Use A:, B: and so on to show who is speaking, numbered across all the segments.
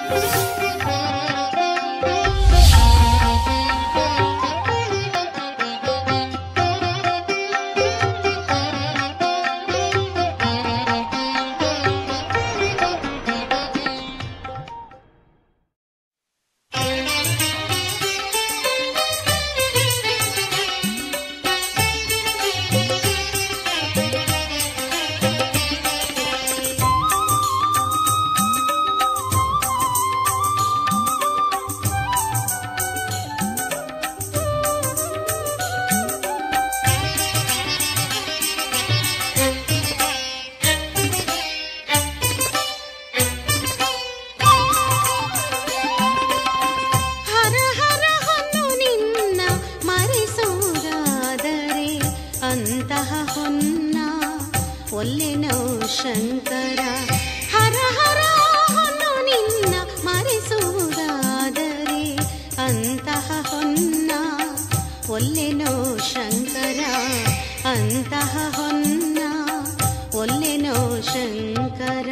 A: ಹರ ಹರ ಹೊನ್ನು ನಿನ್ನ ಮರೆಸುವುದಾದರೆ ಅಂತಹ ಹೊನ್ನ ಒಲ್ಲೆನೋ ಶಂಕರ ಹರ ಹರ ಹೊನ್ನು ನಿನ್ನ ಮರೆಸುವುದಾದರೆ ಅಂತಹ ಹೊನ್ನ ಒಲ್ಲೆನೋ ಶಂಕರ ಅಂತಹ ಹೊನ್ನ ಒಲ್ಲೆನೋ ಶಂಕರ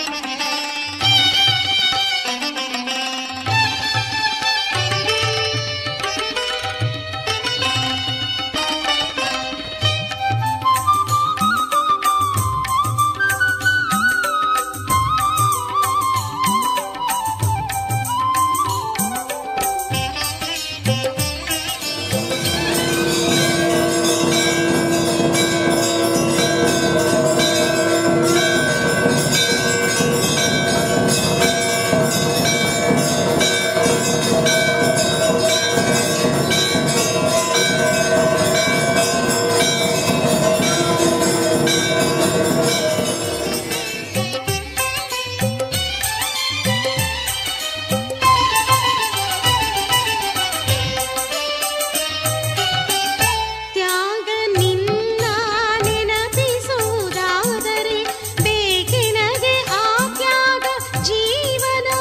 A: ತ್ಯಾಗ ನಿನ್ನ ನೆನಪಿಸುವುದಾದರೆ ಬೇಕಿನಗೆ ಆ ತ್ಯಾಗ ಜೀವನ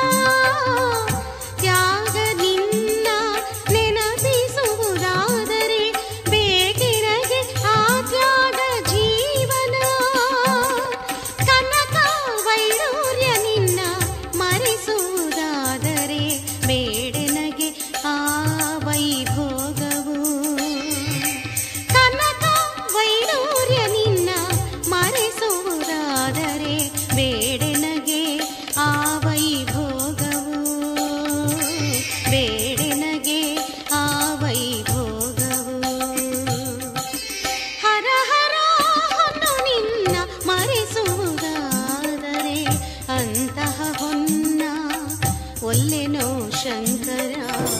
A: ತ್ಯಾಗ ನಿನ್ನ ನೆನಪಿಸುವುದಾದರೆ ಬೇಕಿನಗೆ ಆ ತ್ಯಾಗ ಜೀವನ ಕನಕ ವೈಡೂರ್ಯ ನಿನ್ನ ಮರೆಸುವುದಾದರೆ ಬೇಡನಗೆ ಆ ವೈಭೋಗವು ಕನಕ ವೈಡೂರ್ಯ ನಿನ್ನ ಮರೆಸುವುದಾದರೆ ಬೇಡನಗೆ ಆ ವೈಭೋಗವು ಬೇಡನಗೆ ಆ ವೈಭೋಗವು ಹರ ಹರ ಹೊನ್ನು ನಿನ್ನ ಮರೆಸುವುದಾದರೆ ಅಂತಹ ಹೊನ್ನ ಒಲ್ಲೆನೋ ಶಂಕರ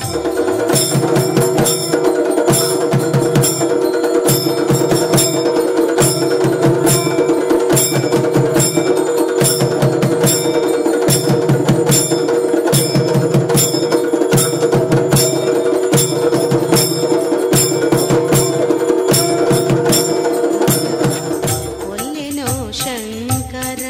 A: ಒಲ್ಲೆನೋ ಶಂಕರ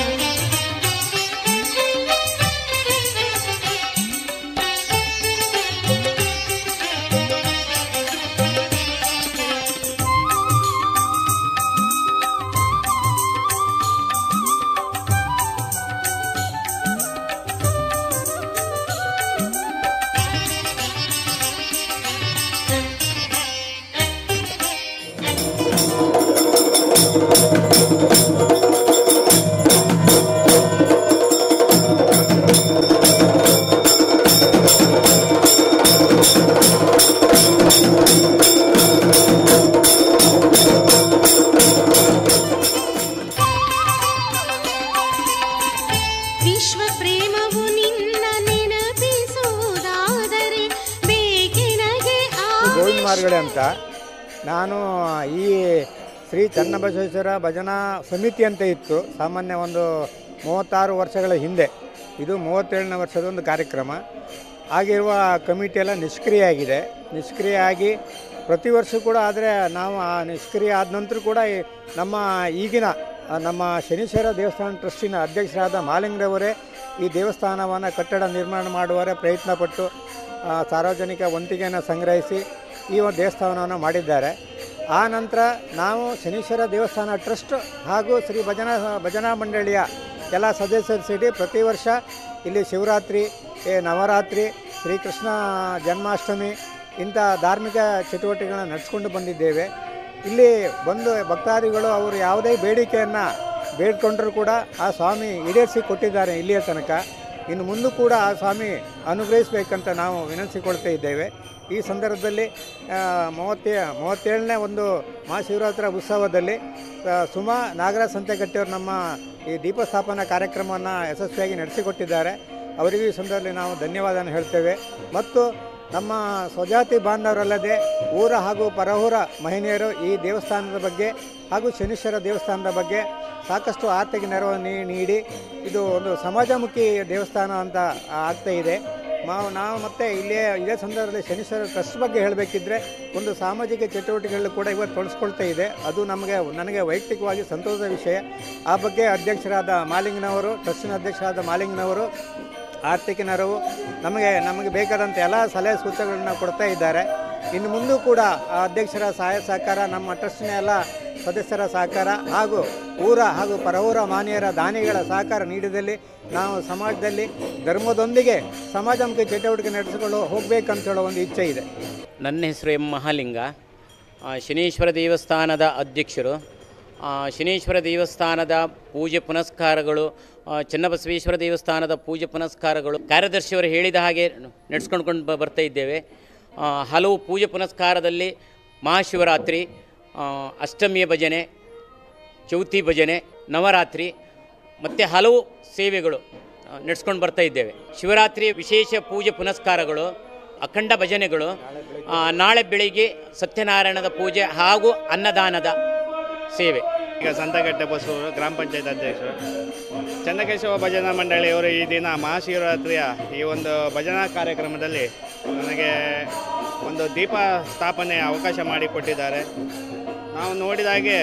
A: ವಿಶ್ವ ಪ್ರೇಮವು ನಿನ್ನ ನೆನಪಿಸುವುದಾದರೆ ಬೇಕಿನಗೆ ಆ
B: ಗೋವಿಂದ ಮಾರ್ಗಡೆ ಅಂತ ನಾನು ಈ ಶ್ರೀ ಚನ್ನಬಸವೇಶ್ವರ ಭಜನಾ ಸಮಿತಿ ಅಂತ ಇತ್ತು ಸಾಮಾನ್ಯ ಒಂದು ಮೂವತ್ತಾರು ವರ್ಷಗಳ ಹಿಂದೆ ಇದು ಮೂವತ್ತೇಳನೇ ವರ್ಷದ ಒಂದು ಕಾರ್ಯಕ್ರಮ ಆಗಿರುವ ಕಮಿಟಿ ಎಲ್ಲ ನಿಷ್ಕ್ರಿಯ ಆಗಿದೆ ನಿಷ್ಕ್ರಿಯ ಆಗಿ ಪ್ರತಿ ವರ್ಷ ಕೂಡ ಆದರೆ ನಾವು ಆ ನಿಷ್ಕ್ರಿಯ ಆದ ನಂತರ ಕೂಡ ಈ ನಮ್ಮ ಈಗಿನ ಆ, ನಮ್ಮ ಶನೀಶ್ವರ ದೇವಸ್ಥಾನ ಟ್ರಸ್ಟಿನ ಅಧ್ಯಕ್ಷರಾದ ಮಾಲಿಂಗ್ರವರೇ ಈ ದೇವಸ್ಥಾನವನ್ನು ಕಟ್ಟಡ ನಿರ್ಮಾಣ ಮಾಡುವವರೇ ಪ್ರಯತ್ನಪಟ್ಟು ಆ, ಸಾರ್ವಜನಿಕ ವಂತಿಗೆಯನ್ನು ಸಂಗ್ರಹಿಸಿ ಈ ಒಂದು ದೇವಸ್ಥಾನವನ್ನು ಮಾಡಿದ್ದಾರೆ ಆ ನಂತರ ನಾವು ಶನೀಶ್ವರ ದೇವಸ್ಥಾನ ಟ್ರಸ್ಟ್ ಹಾಗೂ ಶ್ರೀ ಭಜನಾ ಭಜನಾ ಮಂಡಳಿಯ ಎಲ್ಲ ಸದಸ್ಯರು ಸೇರಿ ಪ್ರತಿ ವರ್ಷ ಇಲ್ಲಿ ಶಿವರಾತ್ರಿ ಏ, ನವರಾತ್ರಿ ಶ್ರೀಕೃಷ್ಣ ಜನ್ಮಾಷ್ಟಮಿ ಇಂಥ ಧಾರ್ಮಿಕ ಚಟುವಟಿಕೆಗಳನ್ನ ನಡೆಸ್ಕೊಂಡು ಬಂದಿದ್ದೇವೆ ಇಲ್ಲಿ ಬಂದು ಭಕ್ತಾದಿಗಳು ಅವರು ಯಾವುದೇ ಬೇಡಿಕೆಯನ್ನು ಬೇಡ್ಕೊಂಡ್ರೂ ಕೂಡ ಆ ಸ್ವಾಮಿ ಈಡೇರಿಸಿ ಕೊಟ್ಟಿದ್ದಾರೆ ಇಲ್ಲಿಯ ತನಕ ಇನ್ನು ಮುಂದೂ ಕೂಡ ಆ ಸ್ವಾಮಿ ಅನುಗ್ರಹಿಸಬೇಕಂತ ನಾವು ವಿನಂತಿಸಿಕೊಳ್ತಾ ಇದ್ದೇವೆ ಈ ಸಂದರ್ಭದಲ್ಲಿ ಆ, ಮೂವತ್ತೇ ಮೂವತ್ತೇಳನೇ ಒಂದು ಮಹಾಶಿವರಾತ್ರಿ ಉತ್ಸವದಲ್ಲಿ ಆ, ಸುಮಾ ನಾಗರಾಜ್ ಸಂತೆಗಟ್ಟಿಯವರು ನಮ್ಮ ಈ ದೀಪಸ್ಥಾಪನಾ ಕಾರ್ಯಕ್ರಮವನ್ನು ಯಶಸ್ವಿಯಾಗಿ ನಡೆಸಿಕೊಟ್ಟಿದ್ದಾರೆ ಅವರಿಗೂ ಈ ಸಂದರ್ಭದಲ್ಲಿ ನಾವು ಧನ್ಯವಾದನ ಹೇಳ್ತೇವೆ ಮತ್ತು ನಮ್ಮ ಸ್ವಜಾತಿ ಬಾಂಧವರಲ್ಲದೆ ಊರ ಹಾಗೂ ಪರಹೂರ ಮಹಿಳೆಯರು ಈ ದೇವಸ್ಥಾನದ ಬಗ್ಗೆ ಹಾಗೂ ಶನೀಶ್ವರ ದೇವಸ್ಥಾನದ ಬಗ್ಗೆ ಸಾಕಷ್ಟು ಆರ್ಥಿಕ ನೆರವು ನೀ- ನೀಡಿ ಇದು ಒಂದು ಸಮಾಜಮುಖಿ ದೇವಸ್ಥಾನ ಅಂತ ಆಗ್ತಾ ಇದೆ ನಾವು ನಾವು ಮತ್ತೆ ಇಲ್ಲೇ ಇದೇ ಸಂದರ್ಭದಲ್ಲಿ ಶನೀಶ್ವರ ಟ್ರಸ್ಟ್ ಬಗ್ಗೆ ಹೇಳಬೇಕಿದ್ರೆ ಒಂದು ಸಾಮಾಜಿಕ ಚಟುವಟಿಕೆಗಳು ಕೂಡ ಇವತ್ತು ತೊಡಸ್ಕೊಳ್ತಾ ಇದೆ ಅದು ನಮಗೆ ನನಗೆ ವೈಯಕ್ತಿಕವಾಗಿ ಸಂತೋಷದ ವಿಷಯ ಆ ಬಗ್ಗೆ ಅಧ್ಯಕ್ಷರಾದ ಮಾಲಿಂಗ್ನವರು ಟ್ರಸ್ಟಿನ ಅಧ್ಯಕ್ಷರಾದ ಮಾಲಿಂಗ್ನವರು ಆರ್ಥಿಕ ನೆರವು ನಮಗೆ ನಮಗೆ ಬೇಕಾದಂಥ ಎಲ್ಲ ಸಲಹೆ ಸೂಚನೆಗಳನ್ನ ಕೊಡ್ತಾ ಇದ್ದಾರೆ ಇನ್ನು ಮುಂದೂ ಕೂಡ ಆ ಅಧ್ಯಕ್ಷರ ಸಹಾಯ ಸಹಕಾರ ನಮ್ಮ ಟ್ರಸ್ಟಿನ ಎಲ್ಲ ಸದಸ್ಯರ ಸಹಕಾರ ಹಾಗೂ ಊರ ಹಾಗೂ ಪರವೂರ ಮಾನ್ಯರ ದಾನಿಗಳ ಸಹಕಾರ ನೀಡಿದಲ್ಲಿ ನಾವು ಸಮಾಜದಲ್ಲಿ ಧರ್ಮದೊಂದಿಗೆ ಸಮಾಜಮುಖಿ ಚಟುವಟಿಕೆ ನಡೆಸಿಕೊಂಡು ಹೋಗಬೇಕಂತ ಹೇಳೋ ಒಂದು ಇಚ್ಛೆ ಇದೆ
C: ನನ್ನ ಹೆಸರು ಎಂ ಮಹಾಲಿಂಗ ಆ, ಶನೀಶ್ವರ ದೇವಸ್ಥಾನದ ಅಧ್ಯಕ್ಷರು ಆ, ಶನೀಶ್ವರ ದೇವಸ್ಥಾನದ ಪೂಜೆ ಪುನಸ್ಕಾರಗಳು ಆ, ಚನ್ನಬಸವೇಶ್ವರ ದೇವಸ್ಥಾನದ ಪೂಜೆ ಪುನಸ್ಕಾರಗಳು ಕಾರ್ಯದರ್ಶಿಯವರು ಹೇಳಿದ ಹಾಗೆ ನಡೆಸ್ಕೊಂಡು ಬ ಬರ್ತಾ ಇದ್ದೇವೆ ಆ, ಹಲವು ಪೂಜೆ ಪುನಸ್ಕಾರದಲ್ಲಿ ಮಹಾಶಿವರಾತ್ರಿ ಆ, ಅಷ್ಟಮಿಯ ಭಜನೆ ಚೌತಿ ಭಜನೆ ನವರಾತ್ರಿ ಮತ್ತು ಹಲವು ಸೇವೆಗಳು ನಡೆಸ್ಕೊಂಡು ಬರ್ತಾ ಇದ್ದೇವೆ ಶಿವರಾತ್ರಿ ವಿಶೇಷ ಪೂಜೆ ಪುನಸ್ಕಾರಗಳು ಅಖಂಡ ಭಜನೆಗಳು ಆ, ನಾಳೆ ಬೆಳಿಗ್ಗೆ ಸತ್ಯನಾರಾಯಣದ ಪೂಜೆ ಹಾಗೂ ಅನ್ನದಾನದ ಸೇವೆ
D: ಈಗ ಸಂತಗಟ್ಟೆ ಬಸವರು ಗ್ರಾಮ ಪಂಚಾಯತ್ ಅಧ್ಯಕ್ಷರು ಚನ್ನಕೇಶವ ಭಜನಾ ಮಂಡಳಿಯವರು ಈ ದಿನ ಮಹಾಶಿವರಾತ್ರಿಯ ಈ ಒಂದು ಭಜನಾ ಕಾರ್ಯಕ್ರಮದಲ್ಲಿ ನನಗೆ ಒಂದು ದೀಪ ಸ್ಥಾಪನೆ ಅವಕಾಶ ಮಾಡಿಕೊಟ್ಟಿದ್ದಾರೆ ನಾವು ನೋಡಿದಾಗೆ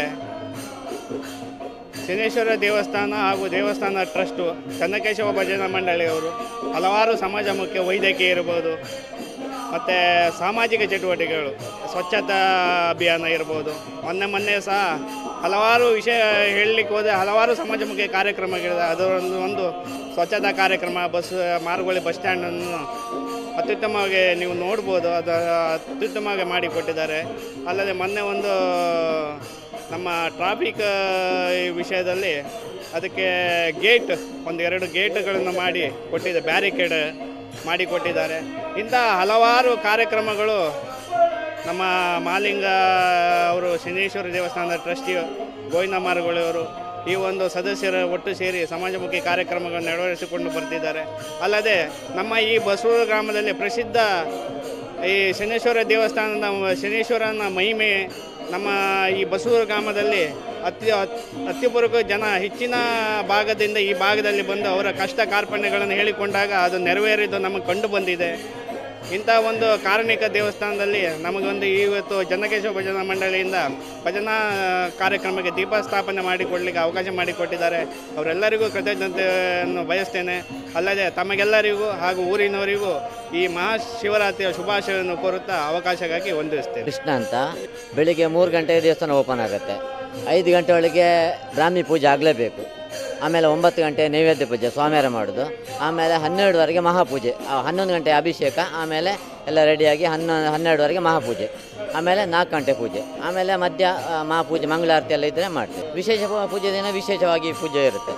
D: ಶನೇಶ್ವರ ದೇವಸ್ಥಾನ ಹಾಗೂ ದೇವಸ್ಥಾನ ಟ್ರಸ್ಟು ಚನ್ನಕೇಶವ ಭಜನಾ ಮಂಡಳಿಯವರು ಹಲವಾರು ಸಮಾಜಮುಖಿ ವೈದ್ಯಕೀಯ ಇರ್ಬೋದು ಮತ್ತು ಸಾಮಾಜಿಕ ಚಟುವಟಿಕೆಗಳು ಸ್ವಚ್ಛತಾ ಅಭಿಯಾನ ಇರ್ಬೋದು ಮೊನ್ನೆ ಮೊನ್ನೆ ಸಹ ಹಲವಾರು ವಿಷಯ ಹೇಳಲಿಕ್ಕೆ ಹೋದರೆ ಹಲವಾರು ಸಮಾಜಮುಖಿ ಕಾರ್ಯಕ್ರಮಗಳಿದೆ ಅದರೊಂದು ಒಂದು ಸ್ವಚ್ಛತಾ ಕಾರ್ಯಕ್ರಮ ಬಸ್ ಮಾರುಗೋಳಿ ಬಸ್ ಸ್ಟ್ಯಾಂಡನ್ನು ಅತ್ಯುತ್ತಮವಾಗಿ ನೀವು ನೋಡ್ಬೋದು ಅದು ಅತ್ಯುತ್ತಮವಾಗಿ ಮಾಡಿಕೊಟ್ಟಿದ್ದಾರೆ ಅಲ್ಲದೆ ಮೊನ್ನೆ ಒಂದು ನಮ್ಮ ಟ್ರಾಫಿಕ್ ಈ ವಿಷಯದಲ್ಲಿ ಅದಕ್ಕೆ ಗೇಟ್ ಒಂದು ಎರಡು ಗೇಟ್ಗಳನ್ನು ಮಾಡಿ ಕೊಟ್ಟಿದೆ ಬ್ಯಾರಿಕೇಡ್ ಮಾಡಿಕೊಟ್ಟಿದ್ದಾರೆ ಇಂಥ ಹಲವಾರು ಕಾರ್ಯಕ್ರಮಗಳು ನಮ್ಮ ಮಾಲಿಂಗ ಅವರು ಶನೇಶ್ವರ ದೇವಸ್ಥಾನದ ಟ್ರಸ್ಟಿ ಗೋವಿಂದ ಮಾರುಗಳವರು ಈ ಒಂದು ಸದಸ್ಯರ ಒಟ್ಟು ಸೇರಿ ಸಮಾಜಮುಖಿ ಕಾರ್ಯಕ್ರಮಗಳನ್ನು ನೆರವೇರಿಸಿಕೊಂಡು ಬರ್ತಿದ್ದಾರೆ ಅಲ್ಲದೆ ನಮ್ಮ ಈ ಬಸವೂರು ಗ್ರಾಮದಲ್ಲಿ ಪ್ರಸಿದ್ಧ ಈ ಶನೇಶ್ವರ ದೇವಸ್ಥಾನದ ಶನೇಶ್ವರನ ಮಹಿಮೆ ನಮ್ಮ ಈ ಬಸವೂರು ಗ್ರಾಮದಲ್ಲಿ ಅತಿ ಅತ್ಯಪೂರ್ವಕ ಜನ ಹೆಚ್ಚಿನ ಭಾಗದಿಂದ ಈ ಭಾಗದಲ್ಲಿ ಬಂದು ಅವರ ಕಷ್ಟ ಕಾರ್ಪಣ್ಯಗಳನ್ನು ಹೇಳಿಕೊಂಡಾಗ ಅದು ನೆರವೇರಿದ್ದು ನಮಗೆ ಕಂಡು ಬಂದಿದೆ ಇಂಥ ಒಂದು ಕಾರಣಿಕ ದೇವಸ್ಥಾನದಲ್ಲಿ ನಮಗೊಂದು ಇವತ್ತು ಚನ್ನಕೇಶವ ಭಜನಾ ಮಂಡಳಿಯಿಂದ ಭಜನಾ ಕಾರ್ಯಕ್ರಮಕ್ಕೆ ದೀಪ ಸ್ಥಾಪನೆ ಮಾಡಿಕೊಡ್ಲಿಕ್ಕೆ ಅವಕಾಶ ಮಾಡಿಕೊಟ್ಟಿದ್ದಾರೆ ಅವರೆಲ್ಲರಿಗೂ ಕೃತಜ್ಞತೆಯನ್ನು ಬಯಸ್ತೇನೆ ಅಲ್ಲದೆ ತಮಗೆಲ್ಲರಿಗೂ ಹಾಗೂ ಊರಿನವರಿಗೂ ಈ ಮಹಾಶಿವರಾತ್ರಿಯ ಶುಭಾಶಯವನ್ನು ಕೋರುತ್ತಾ ಅವಕಾಶಕ್ಕಾಗಿ ವಂದಿಸ್ತೇನೆ
E: ಕೃಷ್ಣ ಅಂತ ಬೆಳಿಗ್ಗೆ ಮೂರು ಗಂಟೆಗೆ ದೇವಸ್ಥಾನ ಓಪನ್ ಆಗುತ್ತೆ ಐದು ಗಂಟೆ ಒಳಗೆ ಬ್ರಾಹ್ಮಿ ಪೂಜೆ ಆಗಲೇಬೇಕು ಆಮೇಲೆ ಒಂಬತ್ತು ಗಂಟೆ ನೈವೇದ್ಯ ಪೂಜೆ ಸ್ವಾಮಿಯಾರ ಮಾಡೋದು ಆಮೇಲೆ ಹನ್ನೆರಡುವರೆಗೆ ಮಹಾಪೂಜೆ ಆ ಹನ್ನೊಂದು ಗಂಟೆ ಅಭಿಷೇಕ ಆಮೇಲೆ ಎಲ್ಲ ರೆಡಿಯಾಗಿ ಹನ್ನೊ ಹನ್ನೆರಡುವರೆಗೆ ಮಹಾಪೂಜೆ ಆಮೇಲೆ ನಾಲ್ಕು ಗಂಟೆ ಪೂಜೆ ಆಮೇಲೆ ಮಧ್ಯ ಆ, ಮಹಾಪೂಜೆ ಮಂಗಳಾರತಿ ಎಲ್ಲ ಇದ್ದರೆ ಮಾಡ್ತೀವಿ ವಿಶೇಷ ಪೂ- ಪೂಜೆ ದಿನ ವಿಶೇಷವಾಗಿ ಪೂಜೆ ಇರುತ್ತೆ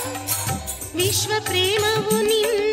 A: ವಿಶ್ವ ಪ್ರೇಮವು ನಿನ್ನ